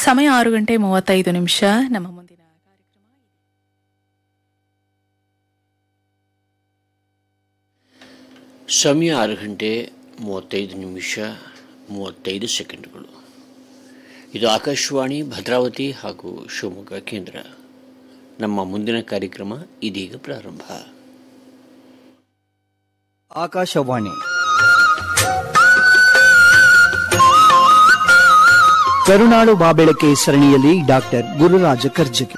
ಸಮಯ ಆರು ಗಂಟೆ ಮೂವತ್ತೈದು ನಿಮಿಷ ನಮ್ಮ ಮುಂದಿನ ಕಾರ್ಯಕ್ರಮ ಸಮಯ ಆರು ಗಂಟೆ ಮೂವತ್ತೈದು ನಿಮಿಷ ಮೂವತ್ತೈದು ಸೆಕೆಂಡ್ಗಳು ಇದು ಆಕಾಶವಾಣಿ ಭದ್ರಾವತಿ ಹಾಗೂ ಶಿವಮೊಗ್ಗ ಕೇಂದ್ರ ನಮ್ಮ ಮುಂದಿನ ಕಾರ್ಯಕ್ರಮ ಇದೀಗ ಪ್ರಾರಂಭ ಆಕಾಶವಾಣಿ ಕರುನಾಡು ಬಾಬೆಳಕೆ ಸರಣಿಯಲ್ಲಿ ಡಾಕ್ಟರ್ ಗುರುರಾಜ ಕರ್ಜಗಿ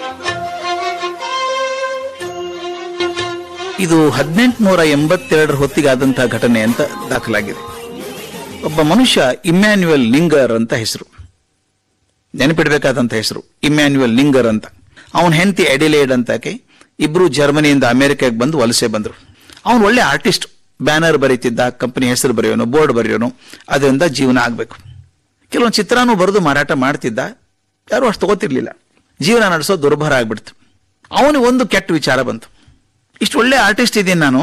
ಇದು ಹದಿನೆಂಟುನೂರ ಎಂಬತ್ತೆರಡರ ಹೊತ್ತಿಗಾದಂತಹ ಘಟನೆ ಅಂತ ದಾಖಲಾಗಿದೆ ಒಬ್ಬ ಮನುಷ್ಯ ಇಮ್ಯಾನ್ಯುಯಲ್ ನಿಂಗರ್ ಅಂತ ಹೆಸರು ನೆನಪಿಡಬೇಕಾದಂತ ಹೆಸರು ಇಮ್ಯಾನ್ಯುಯಲ್ ನಿಂಗರ್ ಅಂತ ಅವನ ಹೆಂಡತಿ ಎಡಿಲೇಡ್ ಅಂತಾಕೆ ಇಬ್ರು ಜರ್ಮನಿಯಿಂದ ಅಮೆರಿಕಕ್ಕೆ ಬಂದು ವಲಸೆ ಬಂದರು ಅವನು ಒಳ್ಳೆ ಆರ್ಟಿಸ್ಟ್ ಬ್ಯಾನರ್ ಬರೀತಿದ್ದ ಕಂಪನಿ ಹೆಸರು ಬರೆಯೋನು ಬೋರ್ಡ್ ಬರೆಯೋನು ಅದರಿಂದ ಜೀವನ ಆಗಬೇಕು ಕೆಲವೊಂದು ಚಿತ್ರನೂ ಬರೆದು ಮಾರಾಟ ಮಾಡ್ತಿದ್ದ ಯಾರು ಅಷ್ಟು ತಗೋತಿರ್ಲಿಲ್ಲ ಜೀವನ ನಡೆಸೋ ದುರ್ಭರ ಆಗ್ಬಿಡ್ತು ಅವನಿಗೆ ಒಂದು ಕೆಟ್ಟ ವಿಚಾರ ಬಂತು ಇಷ್ಟು ಒಳ್ಳೆ ಆರ್ಟಿಸ್ಟ್ ಇದ್ದೀನಿ ನಾನು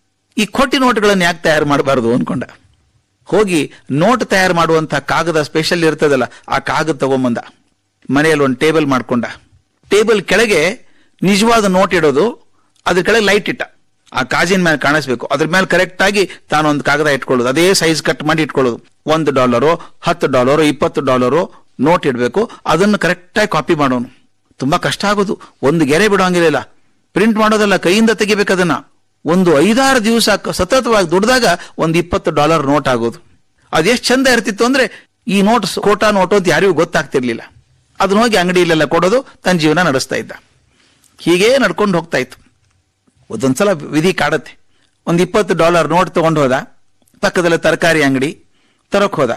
ಈ ಕೊಟ್ಟಿ ನೋಟ್ಗಳನ್ನು ಯಾಕೆ ತಯಾರು ಮಾಡಬಾರ್ದು ಅನ್ಕೊಂಡ ಹೋಗಿ ನೋಟ್ ತಯಾರು ಮಾಡುವಂತ ಕಾಗದ ಸ್ಪೆಷಲ್ ಇರ್ತದಲ್ಲ ಆ ಕಾಗದ ತಗೊಂಬಂದ ಮನೆಯಲ್ಲಿ ಒಂದು ಟೇಬಲ್ ಮಾಡ್ಕೊಂಡ ಟೇಬಲ್ ಕೆಳಗೆ ನಿಜವಾದ ನೋಟ್ ಇಡೋದು ಅದ್ರ ಕೆಳಗೆ ಲೈಟ್ ಇಟ್ಟ ಆ ಕಾಜಿನ ಮೇಲೆ ಕಾಣಿಸ್ಬೇಕು ಅದ್ರ ಮೇಲೆ ಕರೆಕ್ಟ್ ಆಗಿ ತಾನೊಂದು ಕಾಗದ ಇಟ್ಕೊಳ್ಳೋದು ಅದೇ ಸೈಜ್ ಕಟ್ ಮಾಡಿ ಇಟ್ಕೊಳ್ಳೋದು ಒಂದು ಡಾಲರು ಹತ್ತು ಡಾಲರು ಇಪ್ಪತ್ತು ಡಾಲರು ನೋಟ್ ಇಡಬೇಕು ಅದನ್ನು ಕರೆಕ್ಟಾಗಿ ಕಾಪಿ ಮಾಡೋನು ತುಂಬಾ ಕಷ್ಟ ಆಗೋದು ಒಂದು ಗೆರೆ ಬಿಡೋಂಗಿರಲಿಲ್ಲ ಪ್ರಿಂಟ್ ಮಾಡೋದಲ್ಲ ಕೈಯಿಂದ ತೆಗಿಬೇಕು ಅದನ್ನ ಒಂದು ಐದಾರು ದಿವಸ ಕ- ಸತತವಾಗಿ ದುಡ್ದಾಗ ಒಂದು ಇಪ್ಪತ್ತು ಡಾಲರ್ ನೋಟ್ ಆಗೋದು ಅದೆಷ್ಟು ಚಂದ ಇರ್ತಿತ್ತು ಅಂದ್ರೆ ಈ ನೋಟ್ ಕೋಟಾ ನೋಟು ಅಂತ ಯಾರಿಗೂ ಗೊತ್ತಾಗ್ತಿರ್ಲಿಲ್ಲ ಅದನ್ನ ಹೋಗಿ ಅಂಗಡಿಯಲ್ಲೆಲ್ಲ ಕೊಡೋದು ತನ್ನ ಜೀವನ ನಡೆಸ್ತಾ ಇದ್ದ ಹೀಗೇ ನಡ್ಕೊಂಡು ಹೋಗ್ತಾ ಇತ್ತು ಒಂದೊಂದ್ಸಲ ವಿಧಿ ಕಾಡತ್ತೆ ಒಂದು ಇಪ್ಪತ್ತು ಡಾಲರ್ ನೋಟ್ ತಗೊಂಡು ಹೋದ ಪಕ್ಕದಲ್ಲಿ ತರಕಾರಿ ಅಂಗಡಿ ತರಕ್ ಹೋದ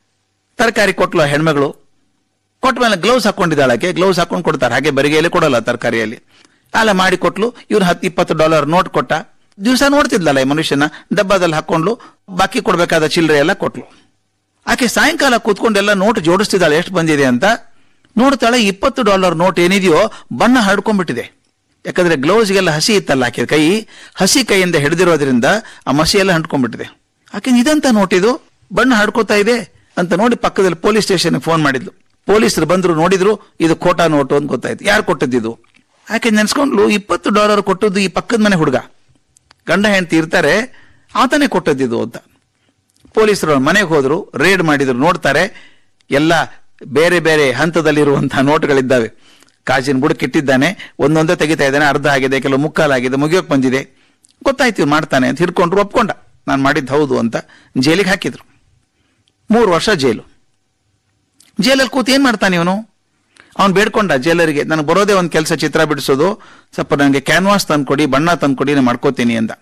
ತರಕಾರಿ ಕೊಟ್ಲು ಆ ಹೆಣ್ಮಗಳು ಕೊಟ್ಟ ಮೇಲೆ ಗ್ಲೌಸ್ ಹಾಕೊಂಡಿದ್ದಾಳಕ್ಕೆ ಗ್ಲೌಸ್ ಹಾಕೊಂಡು ಕೊಡ್ತಾರೆ ಹಾಗೆ ಬರಿಗೆಯಲ್ಲಿ ಕೊಡಲ್ಲ ತರಕಾರಿಯಲ್ಲಿ ಅಲ್ಲ ಮಾಡಿ ಕೊಟ್ಲು ಇವ್ನು ಹತ್ತು ಇಪ್ಪತ್ತು ಡಾಲರ್ ನೋಟ್ ಕೊಟ್ಟ ದಿವಸ ನೋಡ್ತಿದ್ಲಲ್ಲ ಈ ಮನುಷ್ಯನ ಡಬ್ಬದಲ್ಲಿ ಹಾಕೊಂಡು ಬಾಕಿ ಕೊಡ್ಬೇಕಾದ ಚಿಲ್ಲರೆ ಎಲ್ಲ ಕೊಟ್ಲು ಆಕೆ ಸಾಯಂಕಾಲ ಕೂತ್ಕೊಂಡೆಲ್ಲ ನೋಟ್ ಜೋಡಿಸ್ತಿದ್ದಾಳೆ ಎಷ್ಟು ಬಂದಿದೆ ಅಂತ ನೋಡ್ತಾಳೆ ಇಪ್ಪತ್ತು ಡಾಲರ್ ನೋಟ್ ಏನಿದೆಯೋ ಬಣ್ಣ ಹರಡ್ಕೊಂಡ್ಬಿಟ್ಟಿದೆ ಯಾಕಂದ್ರೆ ಗ್ಲೌಸ್ಗೆಲ್ಲ ಹಸಿ ಇತ್ತಲ್ಲ ಆಕೆ ಕೈ ಹಸಿ ಕೈಯಿಂದ ಹಿಡಿದಿರೋದ್ರಿಂದ ಆ ಮಸಿ ಎಲ್ಲ ಹಂಟ್ಕೊಂಡ್ಬಿಟ್ಟಿದೆ ಆಕೆ ಇದಂತ ನೋಟ್ ಇದು ಬಣ್ಣ ಹಡ್ಕೋತಾ ಇದೆ ಅಂತ ನೋಡಿ ಪಕ್ಕದಲ್ಲಿ ಪೊಲೀಸ್ ಸ್ಟೇಷನ್ ಫೋನ್ ಮಾಡಿದ್ಲು ಪೊಲೀಸರು ಬಂದ್ರು ನೋಡಿದ್ರು ಇದು ಖೋಟಾ ನೋಟು ಅಂತ ಗೊತ್ತಾಯ್ತು ಯಾರು ಕೊಟ್ಟದ್ದಿದು ಆಕೆ ನೆನ್ಸ್ಕೊಂಡ್ಲು ಇಪ್ಪತ್ತು ಡಾಲರ್ ಕೊಟ್ಟದ್ದು ಈ ಪಕ್ಕದ ಮನೆ ಹುಡುಗ ಗಂಡ ಹೆಂಡತಿ ಇರ್ತಾರೆ ಆತನೇ ಕೊಟ್ಟದ್ದಿದು ಅಂತ ಪೊಲೀಸರು ಅವ್ರ ಮನೆಗೆ ಹೋದ್ರು ರೇಡ್ ಮಾಡಿದ್ರು ನೋಡ್ತಾರೆ ಎಲ್ಲ ಬೇರೆ ಬೇರೆ ಹಂತದಲ್ಲಿರುವಂತಹ ನೋಟ್ಗಳಿದ್ದಾವೆ ಕಾಜಿನ ಬುಡಕ್ಕಿಟ್ಟಿದ್ದಾನೆ ಒಂದೊಂದೇ ತೆಗಿತಾ ಇದ್ದಾನೆ ಅರ್ಧ ಆಗಿದೆ ಕೆಲವು ಮುಕ್ಕಾಲಾಗಿದೆ ಮುಗಿಯೋಕ್ ಬಂದಿದೆ ಗೊತ್ತಾಯ್ತು ಇವ್ನು ಮಾಡ್ತಾನೆ ಅಂತ ಹಿಡ್ಕೊಂಡ್ರು ಒಪ್ಕೊಂಡ ನಾನು ಮಾಡಿದ್ದು ಹೌದು ಅಂತ ಜೈಲಿಗೆ ಹಾಕಿದ್ರು ಮೂರು ವರ್ಷ ಜೈಲು ಜೈಲಲ್ಲಿ ಕೂತು ಏನ್ ಮಾಡ್ತಾನೆ ಇವನು ಅವ್ನು ಬೇಡ್ಕೊಂಡ ಜೈಲರಿಗೆ ನನಗೆ ಬರೋದೇ ಒಂದು ಕೆಲಸ ಚಿತ್ರ ಬಿಡಿಸೋದು ಸ್ವಲ್ಪ ನನಗೆ ಕ್ಯಾನ್ವಾಸ್ ತಂದ್ಕೊಡಿ ಬಣ್ಣ ತಂದ್ಕೊಡಿ ನಾನು ಮಾಡ್ಕೋತೀನಿ ಅಂತ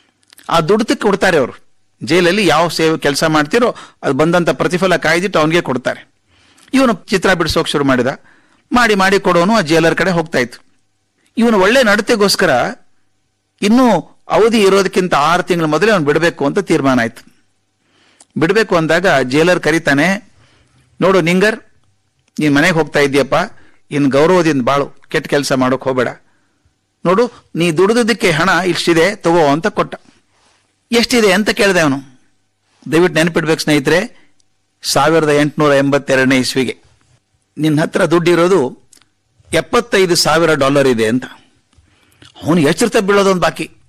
ಆ ದುಡ್ಡಕ್ಕೆ ಕೊಡ್ತಾರೆ ಅವರು ಜೈಲಲ್ಲಿ ಯಾವ ಸೇವೆ ಕೆಲಸ ಮಾಡ್ತಿರೋ ಅದು ಬಂದಂತ ಪ್ರತಿಫಲ ಕಾಯ್ದಿಟ್ಟು ಅವನಿಗೆ ಕೊಡ್ತಾರೆ ಇವನು ಚಿತ್ರ ಬಿಡಿಸೋಕೆ ಶುರು ಮಾಡಿದ ಮಾಡಿ ಮಾಡಿ ಕೊಡೋನು ಆ ಜೈಲರ್ ಕಡೆ ಹೋಗ್ತಾ ಇತ್ತು ಇವನು ಒಳ್ಳೆ ನಡತೆಗೋಸ್ಕರ ಇನ್ನೂ ಅವಧಿ ಇರೋದಕ್ಕಿಂತ ಆರು ತಿಂಗಳ ಮೊದಲೇ ಅವನು ಬಿಡಬೇಕು ಅಂತ ತೀರ್ಮಾನ ಆಯ್ತು ಬಿಡಬೇಕು ಅಂದಾಗ ಜೈಲರ್ ಕರೀತಾನೆ ನೋಡು ನಿಂಗರ್ ನೀನ್ ಮನೆಗೆ ಹೋಗ್ತಾ ಇದ್ದೀಯಪ್ಪ ಇನ್ನು ಗೌರವದಿಂದ ಬಾಳು ಕೆಟ್ಟ ಕೆಲಸ ಮಾಡೋಕ್ ಹೋಗಬೇಡ ನೋಡು ನೀ ದುಡಿದಕ್ಕೆ ಹಣ ಇಷ್ಟಿದೆ ತಗೋ ಅಂತ ಕೊಟ್ಟ ಎಷ್ಟಿದೆ ಅಂತ ಕೇಳಿದೆ ಅವನು ದಯವಿಟ್ಟು ನೆನಪಿಡ್ಬೇಕು ಸ್ನೇಹಿತರೆ ಸಾವಿರದ ಎಂಟುನೂರ ಎಂಬತ್ತೆರಡನೇ ಇಸ್ವಿಗೆ ನಿನ್ನ ಹತ್ರ ದುಡ್ಡಿರೋದು ಎಪ್ಪತ್ತೈದು ಸಾವಿರ ಡಾಲರ್ ಇದೆ ಅಂತ ಅವನು ಎಚ್ಚರಿತ ಬೀಳೋದೊಂದು ಬಾಕಿ